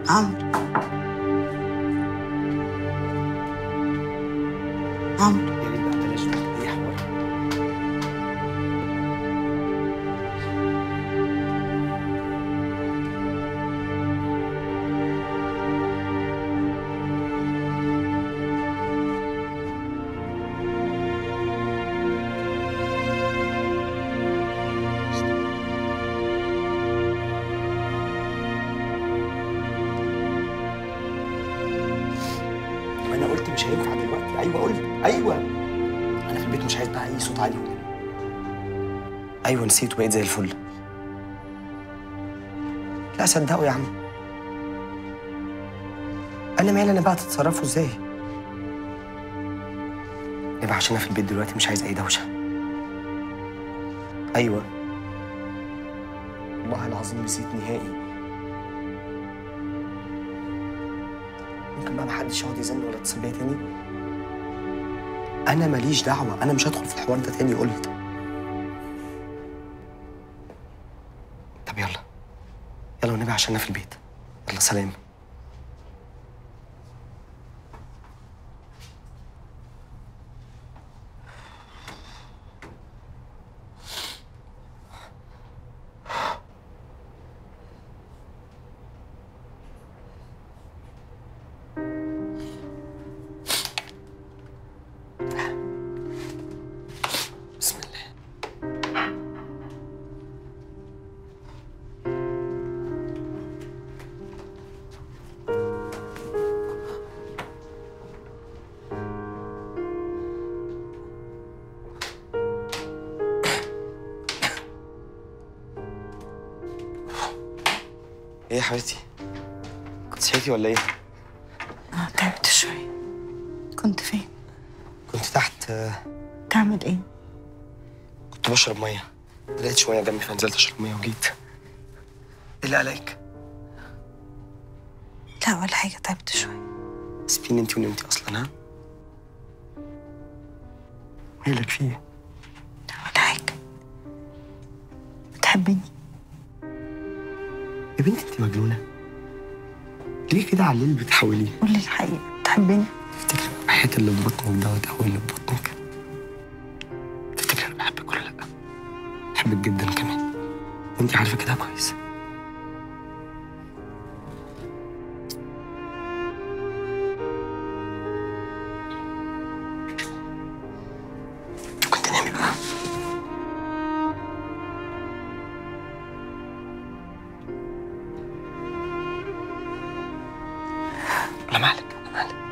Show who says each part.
Speaker 1: عمرو عمرو
Speaker 2: يا ريت بقى بلاش اي حوار ما انا قلت مش هينفع دلوقتي ايوه قلت ايوه انا في البيت مش عايز بقى اي صوت عالي ايوه نسيت وبقيت زي الفل لا صدقوا يا عم انا مالي انا بقى تتصرفوا ازاي يبقى عشان انا في البيت دلوقتي مش عايز اي دوشه ايوه والله العظيم نسيت نهائي ممكن بقى محدش يقعد يزن ولا يتصل بيا تاني انا ماليش دعوه انا مش هدخل في الحوار ده تاني قلت طب يلا يلا ونبقى عشان انا في البيت يلا سلام بسم الله ايه يا حبيبتي كنت صحيتي ولا ايه
Speaker 1: اه تعبت شوية كنت فين؟
Speaker 2: كنت تحت آه،
Speaker 1: تعمل ايه؟
Speaker 2: كنت بشرب ميه لقيت شويه جنبي فنزلت اشرب ميه وجيت ايه اللي قلقك
Speaker 1: لا ولا حاجة تعبت شوية
Speaker 2: سيبيني انت ونمتي اصلا ها مالك في ايه
Speaker 1: لا ولا حاجة بتحبني
Speaker 2: يا بنتي انت مجنونه ليه كده على الليل بتحاولي
Speaker 1: قولي الحقيقة بتحبني
Speaker 2: تفتكر الحياة اللي في بطنك دوت هو اللي في بطنك تفتكر انا بحبك ولا لا بحبك جدا كمان وانت عارفه كده كويس كنت نامي بقى ولا مالك ولا مالك